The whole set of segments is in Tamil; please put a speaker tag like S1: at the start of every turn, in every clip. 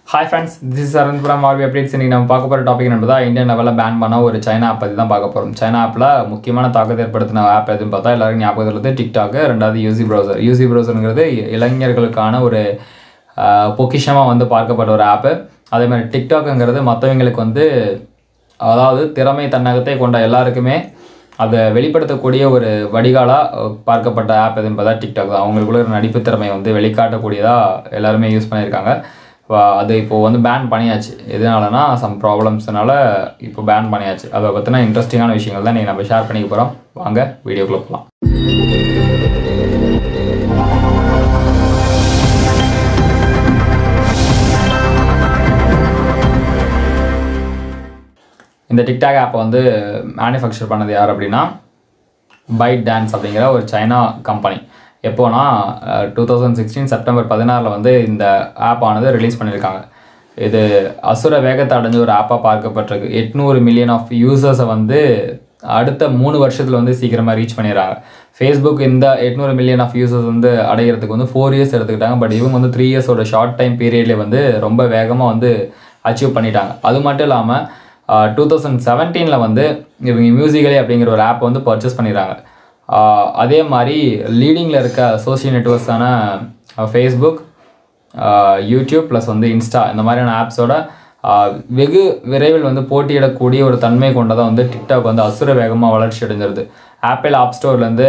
S1: hi friends this is Aranpuram RV updates இன்னைக்கு நம்ம பார்க்க போகிற டாபிக் என்பதா இந்தியன் லெவலில் பேன் பண்ண ஒரு சைனா ஆப் பற்றி தான் பார்க்க போகிறோம் சைனா ஆப்பில் முக்கியமான தாக்கத்தை ஏற்படுத்தின ஆப் எதுன்னு பார்த்தா எல்லாருக்கும் ஞாபகத்தில் உள்ளது டிக்டாக் ரெண்டாவது யூசி ப்ரௌசர் யூசி ப்ரௌசருங்கிறது இளைஞர்களுக்கான ஒரு பொக்கிஷமாக வந்து பார்க்கப்பட்ட ஒரு ஆப்பு அதே மாதிரி டிக்டாக்குங்கிறது மற்றவங்களுக்கு வந்து அதாவது திறமை தன்னகத்தை கொண்ட எல்லாருக்குமே அதை வெளிப்படுத்தக்கூடிய ஒரு வடிகாலாக பார்க்கப்பட்ட ஆப் எதுன்னு பார்த்தா டிக்டாக் தான் அவங்களுக்குள்ள ஒரு நடிப்பு திறமையை வந்து வெளிக்காட்டக்கூடியதாக எல்லாருமே யூஸ் பண்ணியிருக்காங்க வா- அது இப்போது வந்து பேன் பண்ணியாச்சு எதனாலனா சம் ப்ராப்ளம்ஸ்னால இப்போ பேன் பண்ணியாச்சு அதை பற்றின இன்ட்ரெஸ்டிங்கான விஷயங்கள் தான் நீங்கள் நம்ம ஷேர் பண்ணிக்க போகிறோம் வாங்க வீடியோக்குள்ளே போகலாம் இந்த டிக்டாக் ஆப்பை வந்து மேனுஃபேக்சர் பண்ணது யார் அப்படின்னா பைட் டான்ஸ் அப்படிங்கிற ஒரு சைனா கம்பெனி எப்போனா டூ தௌசண்ட் சிக்ஸ்டீன் செப்டம்பர் பதினாறில் வந்து இந்த ஆப் ஆனது ரிலீஸ் பண்ணியிருக்காங்க இது அசுர வேகத்தை அடைஞ்ச ஒரு ஆப்பாக பார்க்கப்பட்டிருக்கு எட்நூறு மில்லியன் ஆஃப் யூசர்ஸை வந்து அடுத்த மூணு வருஷத்தில் வந்து சீக்கிரமாக ரீச் பண்ணிடுறாங்க ஃபேஸ்புக் இந்த எட்நூறு மில்லியன் ஆஃப் யூசர்ஸ் வந்து அடையிறதுக்கு வந்து ஃபோர் இயர்ஸ் எடுத்துக்கிட்டாங்க பட் இவங்க வந்து த்ரீ இயர்ஸோட ஷார்ட் டைம் பீரியட்லேயே வந்து ரொம்ப வேகமாக வந்து அச்சீவ் பண்ணிட்டாங்க அது மட்டும் இல்லாமல் டூ தௌசண்ட் செவன்டீனில் வந்து இவங்க மியூசிக்கலி அப்படிங்கிற ஒரு ஆப் வந்து பர்ச்சேஸ் பண்ணிடுறாங்க ஆஹ் அதே மாதிரி லீடிங்கில் இருக்க சோஷியல் நெட்ஒர்க்ஸான ஃபேஸ்புக் யூடியூப் ப்ளஸ் வந்து இன்ஸ்டா இந்த மாதிரியான ஆப்ஸோட வெகு விரைவில் வந்து போட்டியிடக்கூடிய ஒரு தன்மை கொண்டதாக வந்து டிக்டாக் வந்து அசுர வேகமாக வளர்ச்சி அடைஞ்சிருது ஆப்பிள் ஆப் ஸ்டோர்லேருந்து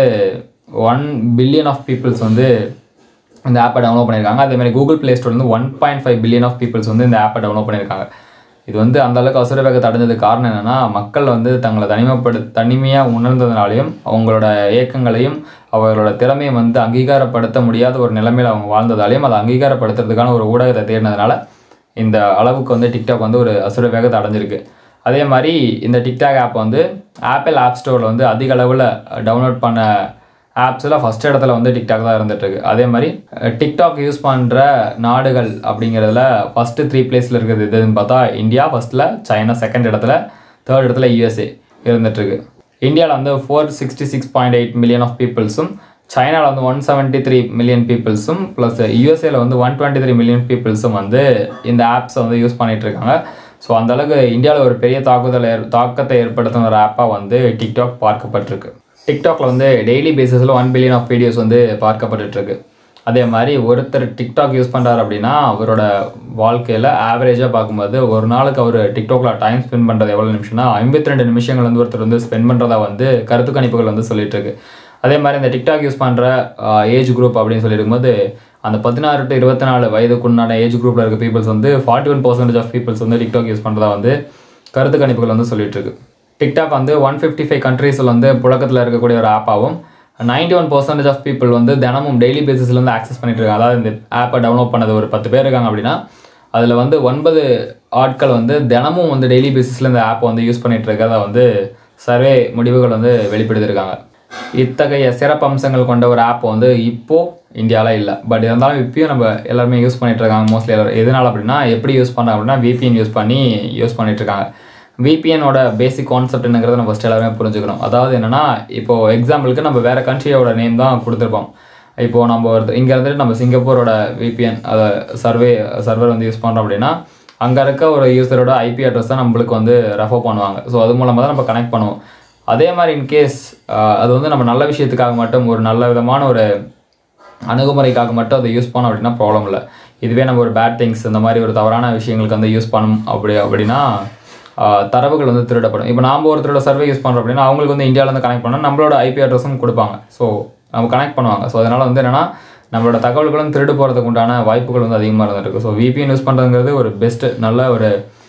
S1: ஒன் பில்லியன் ஆஃப் பீப்புள்ஸ் வந்து இந்த ஆப்பை டவுன்லோட் பண்ணியிருக்காங்க அதே மாதிரி கூகுள் ப்ளே ஸ்டோர்லேருந்து one point five billion of peoples வந்து இந்த ஆப்பை டவுன்லோட் பண்ணியிருக்காங்க இது வந்து அந்த அளவுக்கு அசுர வேகத்தை அடைஞ்சதுக்கு காரணம் என்னன்னா மக்கள் வந்து தங்களை தனிமைப்படு தனிமையாக உணர்ந்ததுனாலையும் அவங்களோட இயக்கங்களையும் அவர்களோட திறமையை வந்து அங்கீகாரப்படுத்த முடியாத ஒரு நிலைமையில் அவங்க வாழ்ந்ததாலையும் அதை அங்கீகாரப்படுத்துறதுக்கான ஒரு ஊடகத்தை தேடினதுனால இந்த அளவுக்கு வந்து டிக்டாக் வந்து ஒரு அசுர வேகத்தை அடைஞ்சிருக்கு அதே மாதிரி இந்த டிக்டாக் ஆப் வந்து ஆப்பிள் ஆப் ஸ்டோரில் வந்து அதிக அளவில் டவுன்லோட் பண்ண ஆப்ஸில் ஃபஸ்ட் இடத்துல வந்து டிக்டாக் தான் இருந்துட்டு இருக்கு அதே மாதிரி அஹ், டிக்டாக் யூஸ் பண்ணுற நாடுகள் அப்படிங்கிறதுல ஃபஸ்ட்டு த்ரீ பிளேஸில் இருக்கிறது எதுன்னு பார்த்தா இந்தியா ஃபஸ்ட்டில் சைனா செகண்ட் இடத்துல தேர்ட் இடத்துல யூஎஸ்ஏ இருந்துட்டுருக்கு இந்தியாவில் வந்து four sixty six point eight million of பீப்புள்ஸும் சைனாவில் வந்து ஒன் செவன்ட்டி த்ரீ மில்லியன் பீப்புள்ஸும் ப்ளஸ் யூஎஸ்ஏல வந்து ஒன் டுவெண்ட்டி த்ரீ மில்லியன் பீப்புள்ஸும் வந்து இந்த ஆப்ஸை வந்து யூஸ் பண்ணிட்டு இருக்காங்க ஸோ அந்தளவுக்கு இந்தியாவில் ஒரு பெரிய தாக்குதல் ஏற் தாக்கத்தை ஏற்படுத்தின ஒரு ஆப்பாக வந்து டிக்டாக் பார்க்கப்பட்டிருக்கு டிக்டாக்ல வந்து டெய்லி பேசிஸில் ஒன் பில்லியன் ஆஃப் வீடியோஸ் வந்து பார்க்கப்பட்டுட்டு இருக்கு அதே மாதிரி ஒருத்தர் டிக்டாக் யூஸ் பண்ணுறாரு அப்படின்னா அவரோட வாழ்க்கையில் ஆவரேஜாக பார்க்கும்போது ஒரு நாளுக்கு அவர் டிக்டாக்ல டைம் ஸ்பெண்ட் பண்ணுறது எவ்வளோ நிமிஷம்னா ஐம்பத்தி ரெண்டு நிமிஷங்கள் வந்து ஒருத்தர் வந்து ஸ்பெண்ட் பண்ணுறதா வந்து கருத்து கணிப்புகள் வந்து சொல்லிட்டு இருக்கு அதே மாதிரி இந்த டிக்டாக் யூஸ் பண்ணுற ஏஜ் குரூப் அப்படின்னு சொல்லியிருக்கும்போது அந்த பதினாறு டு இருபத்தி நாலு வயதுக்குண்டான ஏஜ் குரூப்பில் இருக்க பீப்புள்ஸ் வந்து forty one percentage of peoples வந்து டிக்டாக் யூஸ் பண்ணுறதா வந்து கருத்து கணிப்புகள் வந்து சொல்லிட்டு இருக்கு டிக்டாக் வந்து ஒன் ஃபிஃப்டி ஃபைவ் கண்ட்ரீஸில் வந்து புழக்கத்தில் இருக்கக்கூடிய ஒரு ஆப்பாகவும் ninety one percentage of people வந்து தினமும் டெய்லி பேசிஸில் வந்து ஆக்சஸ் பண்ணிட்டு இருக்காங்க அதாவது இந்த ஆப்பை டவுன்லோட் பண்ணது ஒரு பத்து பேர் இருக்காங்க அப்படின்னா அதில் வந்து ஒன்பது ஆட்கள் வந்து தினமும் வந்து டெய்லி பேசிஸில் இந்த ஆப்பை வந்து யூஸ் பண்ணிட்டு இருக்கிறத வந்து சர்வே முடிவுகள் வந்து வெளிப்படுத்தியிருக்காங்க இத்தகைய சிறப்பு அம்சங்கள் கொண்ட ஒரு ஆப் வந்து இப்போ இந்தியாவில் இல்லை பட் இருந்தாலும் இப்பயும் நம்ம எல்லாருமே யூஸ் பண்ணிட்டு இருக்காங்க மோஸ்ட்லி எல்லாரும் எதனால அப்படின்னா எப்படி யூஸ் பண்ணுறாங்க அப்படின்னா VPN யூஸ் பண்ணி யூஸ் பண்ணிட்டு இருக்காங்க விபிஎனோட பேசிக் கான்செப்ட் என்னங்கிறத நம்ம ஃபஸ்ட் எல்லாருமே புரிஞ்சுக்கணும் அதாவது என்னன்னா இப்போ எக்ஸாம்பிளுக்கு நம்ம வேற கண்ட்ரியோட நேம் தான் கொடுத்துருப்போம் இப்போ நம்ம ஒரு இங்கே இருந்துட்டு நம்ம சிங்கப்பூரோட விபிஎன் அதை சர்வே சர்வர் வந்து யூஸ் பண்ணுறோம் அப்படின்னா அங்கே இருக்க ஒரு யூசரோட ஐபி அட்ரஸ் தான் நம்மளுக்கு வந்து ரெஃபர் பண்ணுவாங்க ஸோ அது மூலமாக தான் நம்ம கனெக்ட் பண்ணுவோம் அதே மாதிரி இன்கேஸ் அது வந்து நம்ம நல்ல விஷயத்துக்காக மட்டும் ஒரு நல்ல விதமான ஒரு அணுகுமுறைக்காக மட்டும் அதை யூஸ் பண்ணோம் அப்படின்னா ப்ராப்ளம் இல்லை இதுவே நம்ம ஒரு பேட் திங்ஸ் இந்த மாதிரி ஒரு தவறான விஷயங்களுக்கு வந்து யூஸ் பண்ணோம் அப்படி அப்படின்னா ஆஹ், தரவுகள் வந்து திருடப்படும் இப்போ நாம் ஒருத்தரோட சர்வே யூஸ் பண்ணுறோம் அப்படின்னா அவங்களுக்கு வந்து இந்தியாவிலேருந்து கனெக்ட் பண்ணால் நம்மளோட ஐபி அட்ரஸும் கொடுப்பாங்க ஸோ நம்ம கனெக்ட் பண்ணுவாங்க ஸோ அதனால் வந்து என்னென்னா நம்மளோட தகவல்களும் திருடு போகிறதுக்கு உண்டான வாய்ப்புகள் வந்து அதிகமாக இருந்துருக்கு ஸோ விபிஎன் யூஸ் பண்ணுறதுங்கிறது ஒரு பெஸ்ட்டு நல்ல ஒரு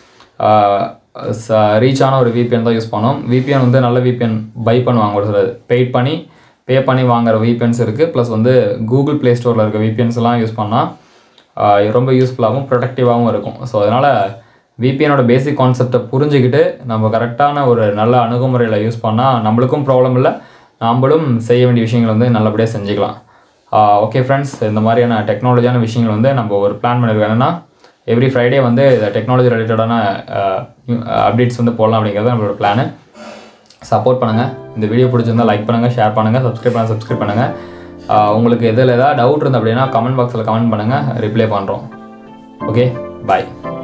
S1: ரீச்சான ஒரு விபிஎன் தான் யூஸ் பண்ணோம் விபிஎன் வந்து நல்ல விபிஎன் பை பண்ணுவாங்க ஒரு சிலர் பெய்ட் பண்ணி பே பண்ணி வாங்குற விபிஎன்ஸ் இருக்குது ப்ளஸ் வந்து கூகுள் ப்ளே ஸ்டோரில் இருக்க விபிஎன்ஸ்லாம் யூஸ் பண்ணால் ரொம்ப யூஸ்ஃபுல்லாகவும் ப்ரொடக்டிவாகவும் இருக்கும் ஸோ அதனால் விபிஎனோட பேசிக் கான்செப்டை புரிஞ்சுக்கிட்டு நம்ம கரெக்டான ஒரு நல்ல அணுகுமுறையில் யூஸ் பண்ணால் நம்மளுக்கும் ப்ராப்ளம் இல்லை நாம்பளும் செய்ய வேண்டிய விஷயங்கள் வந்து நல்லபடியாக செஞ்சுக்கலாம் ஓகே ஃப்ரெண்ட்ஸ் இந்த மாதிரியான டெக்னாலஜியான விஷயங்கள் வந்து நம்ம ஒரு பிளான் பண்ணியிருக்கோம் என்னன்னா எவ்ரி ஃப்ரைடே வந்து டெக்னாலஜி ரிலேட்டடான அப்டேட்ஸ் வந்து போடலாம் அப்படிங்கிறது நம்மளோட பிளானு சப்போர்ட் பண்ணுங்கள் இந்த வீடியோ பிடிச்சிருந்தா லைக் பண்ணுங்கள் ஷேர் பண்ணுங்கள் சப்ஸ்கிரைப் பண்ண சப்ஸ்கிரைப் பண்ணுங்கள் உங்களுக்கு எதில் ஏதாவது டவுட் இருந்து அப்படின்னா கமெண்ட் பாக்ஸில் கமெண்ட் பண்ணுங்கள் ரிப்ளை பண்ணுறோம் ஓகே பாய்